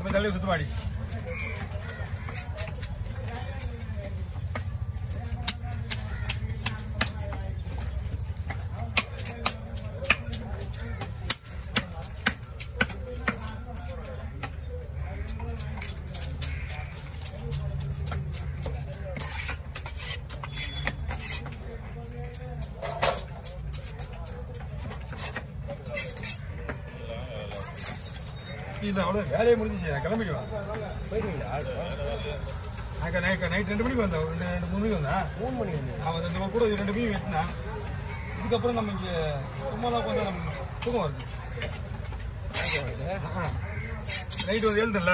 நம்ம தலையை சுத்து மாடி இது அவ்வளோ வேலையை முடிஞ்சிச்சு நான் கிளம்பிடுவேன் போயிடுவீங்களா நான் நைட் நைட் ரெண்டு மணிக்கு வந்தேன் ஒரு ரெண்டு ரெண்டு மூணு மணிக்கு வந்தேன் மூணு மணி வந்து அவன் ரெண்டு கூட ரெண்டு மணி வெட்டினான் இதுக்கப்புறம் நம்ம இங்கே சும்மா தான் உட்காந்து நம்ம தூக்கம் வருது நைட் ஒரு எழுதுல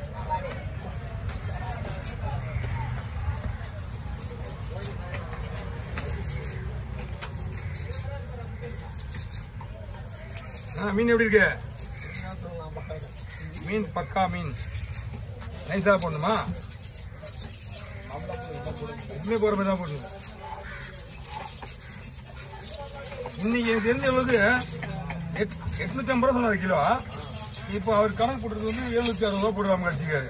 ஆ மீன் எப்படி இருக்கு மீன் பக்கா மீன் நைஸா போடணுமா எப்பவுமே போற மாதிரி தான் போடணும் இன்னைக்கு எனக்கு தெரிஞ்ச அளவுக்கு எட்- எட்நூத்தி ஐம்பது ரூபா சொன்னாரு கிலோ இப்போ அவர் கணக்கு போட்டது வந்து எழுநூத்தி அறுபது ரூபா போடுறாங்க கடிச்சிக்காரு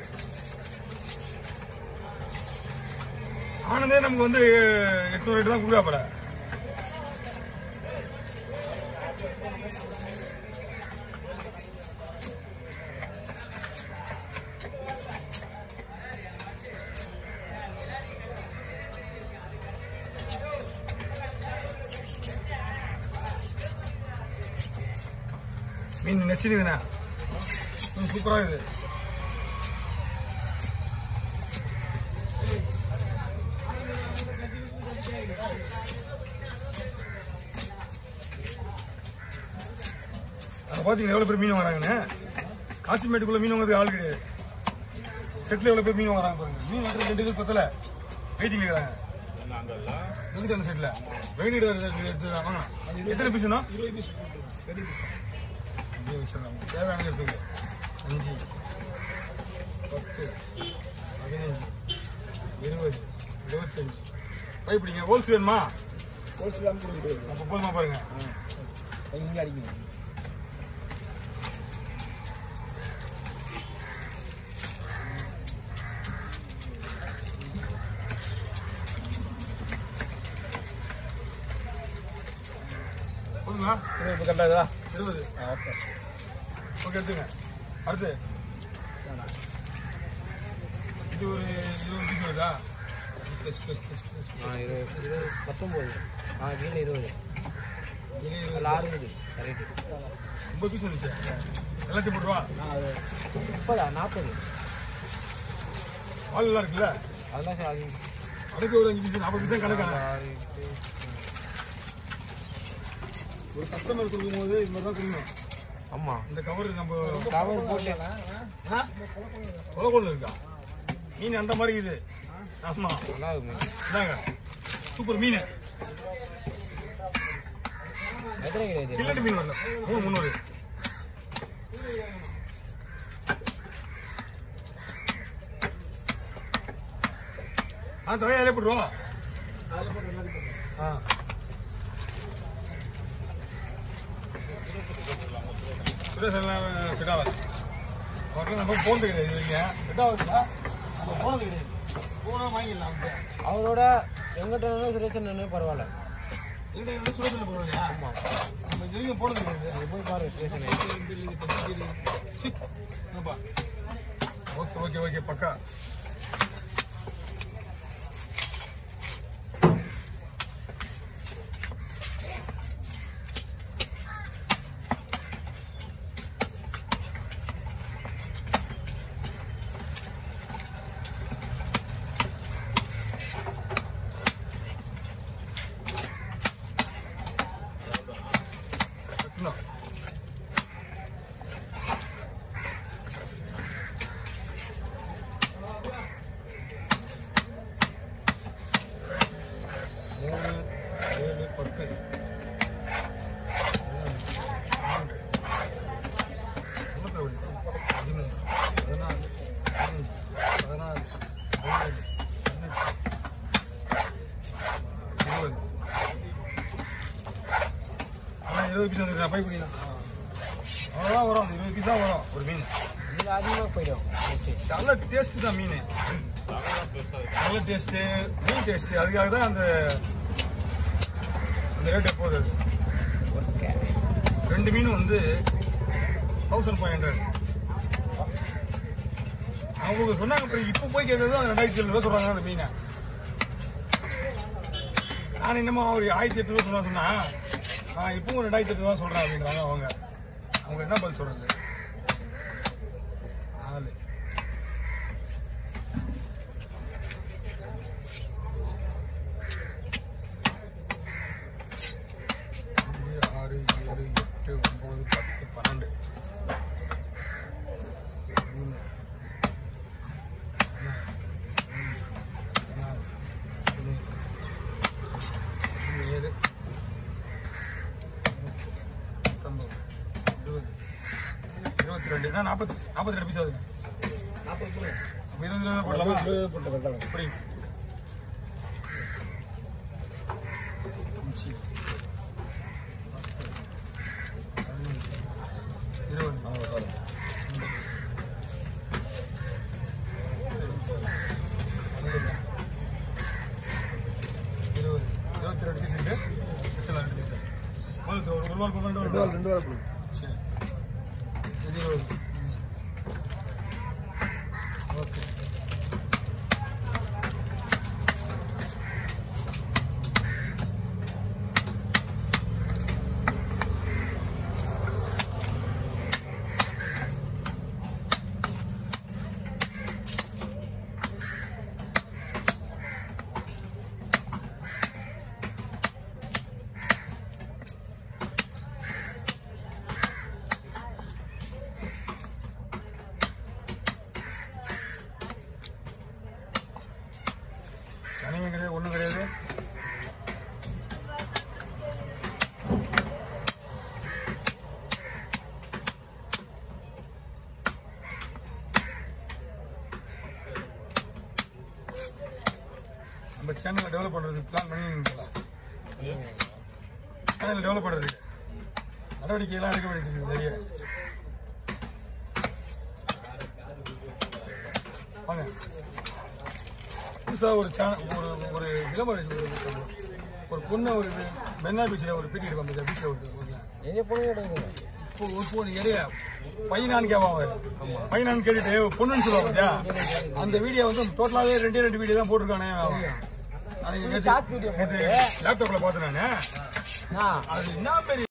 ஆனந்தே நமக்கு வந்து எட்நூறு ரேட்டு தான் கொடுக்காப்பட மீன் நெச்சிடுதுண்ணா மீன் சூப்பரா இருக்குது அங்க பாத்தீங்களா எவ்வளவு பேர் மீன் வராங்கன்னு காசிமேட்டுக்குள்ள மீன் வாங்குறதுக்கு ஆள் கிடையாது செட்ல எவ்வளவு பேர் மீன் வராங்க பாருங்க மீன் வாங்குறது ரெண்டு பேர் பத்தல வெயிட்டிங் இருக்கிறாங்க எங்கிட்ட அந்த செட்ல வெயிட் எடுத்து வாங்க எத்தனை பீஸ்னா இருபது பீஸ் அப்படியே வச்சிடலாம் தேவையான எடுத்துக்க அஞ்சு பத்து பதினஞ்சு இருபது இருபத்தஞ்சு பயப்பிடிங்க ஹோல்ஸ் வேணுமா ஹோல்சேலாம் கொடுத்துட்டு அப்போ போதுமா பாருங்க இங்கே அடிக்கணும் போதுங்களா இப்போ கரெக்டாக இருபது ஓகே ஓகே எடுத்துங்க அடுத்து இது ஒரு இருபது பீஸ் வருதா ப்ளஸ் ப்ளஸ் ப்ளஸ் ப்ளஸ் ஆ இருபது இருபது பத்தொம்போது ஆ கீழே இருபது இது அதில் அறுபது கரெக்டு ரொம்ப பீஸ் வந்துச்சு எல்லாத்தையும் போட்டுருவா ஆ அது முப்பதா நாற்பது ஆள் எல்லாம் இருக்குல்ல அதெல்லாம் சார் அது அதுக்கு ஒரு அஞ்சு பீஸ் நாற்பது பீஸ் கணக்கான ஆறு எட்டு ஒரு கஸ்டமர் கொடுக்கும்போது இது மாதிரி தான் கொடுக்கணும் ஆமாம் இந்த கவர் நம்ம கவர் போட்டு கொலை கொண்டு இருக்கா மீன் அந்த மாதிரி இது ஆமா நல்லா இருக்கும் இதாங்க சூப்பர் மீன் எத்தனை கிடையாது கில்லட்டு மீன் வரல மூணு முந்நூறு ஆ தலையா அதிலே போட்டுருவா ஆ சுரேஷ் எல்லாம் செட் ஆகாது அவர்லாம் நம்ம போனது கிடையாது இது வரைக்கும் செட் ஆகுதுங்களா நம்ம போனது கிடையாது போனா வாங்கிடலாம் அவங்க அவரோட எங்கிட்ட நின்று சுரேஷன் நின்று பரவாயில்ல எங்கிட்ட சுரேஷில் போடுறோம் ஆமாம் நம்ம இது வரைக்கும் போனது கிடையாது அது போய் பாருங்க ஸ்டேஷன் ஓகே ஓகே ஓகே பக்கா கட்டணும். மூணு ஏழு பத்து பன்னெண்டு, பதிமூணு, பதிமூணு, பதினாலு பதினஞ்சு பதினாறு பதினேழு பதினெட்டு இருபது ஆனால் இருபது பீஸ் வந்துருக்கு பை பண்ணிடலாம் அவ்வளோதான் வரும் இருபது பீஸ் தான் வரும் ஒரு மீன் இதுல அதிகமாக போயிடும் ஓகே நல்ல டேஸ்ட் தான் மீன் நல்ல டேஸ்ட் மீன் டேஸ்ட் அதுக்காக தான் அந்த அந்த ரேட் எப்போது அது ஓகே ரெண்டு மீன் வந்து தௌசண்ட் ஃபைவ் ஹண்ட்ரட் அவங்க சொன்னாங்க அப்புறம் இப்போ போய் கேட்கறது அந்த ரெண்டாயிரத்தி எழுநூறு சொல்றாங்க அந்த மீனை நான் என்னமோ ஒரு ஆயிரத்தி எட்டு ரூபா சொன்னா சொன்னா நான் இப்பவும் ரெண்டாயிரத்தி எட்டு ரூபா சொல்றேன் அப்படின்றாங்க அவங்க அவங்க என்ன பதில் சொல்றது நாலு அஞ்சு ஆறு ஏழு எட்டு ஒன்பது பத்து பன்னெண்டு மூணு நாலு, அஞ்சு, ஆறு, ஏழு பத்தொன்பது இருபது இருபத்தி ரெண்டு என்ன நாற்பத்தி நாற்பத்தி ரெண்டு பீஸ் ஆகுது நாற்பது கிலோ அப்ப இருபது இருபது போடலாமா போட்டு கட்டலாம் அப்படி அஞ்சு பத்து பதினஞ்சு இருபது இருபது இருபத்தி ரெண்டு பீஸ் இருக்கு மிச்சம் ரெண்டு பீஸ் முதல்ல ஒரு ஒரு வால் போக ரெண்டு வால் ரெண்டு வாரம் போடும் சரி இது இருபது ஓகே சனியும் கிடையாது ஒன்றும் கிடையாது நம்ம சேனலை டெவலப் பண்றது பிளான் பண்ணி சேனல் டெவலப் பண்றது நடவடிக்கையெல்லாம் எடுக்க வேண்டியது நிறைய வாங்க புதுசா ஒரு சேனல் ஒரு ஒரு விளம்பரம் ஒரு- ஒரு பொண்ணை ஒரு மென்னா பீச்சில் ஒரு பேட்டி எடுப்பாங்க இந்த பீச்சில் ஒரு ஒரு- எங்க பொண்ணு எடுக்குங்க இப்போ ஒரு பொண்ணு இடைய பையனான்னு கேட்பான் அவன் பையனான்னு கேட்டுட்டு பொண்ணுன்னு சொல்லுவாங்க பாத்தியா? அந்த வீடியோ வந்து டோட்டலாவே ரெண்டே ரெண்டு வீடியோ தான் போட்டிருக்கானே அவன். அன்னைக்கு நேத்து- short video நேத்து லேப்டாப்ல பார்த்தேன் நானு நான் அது என்ன பெரிய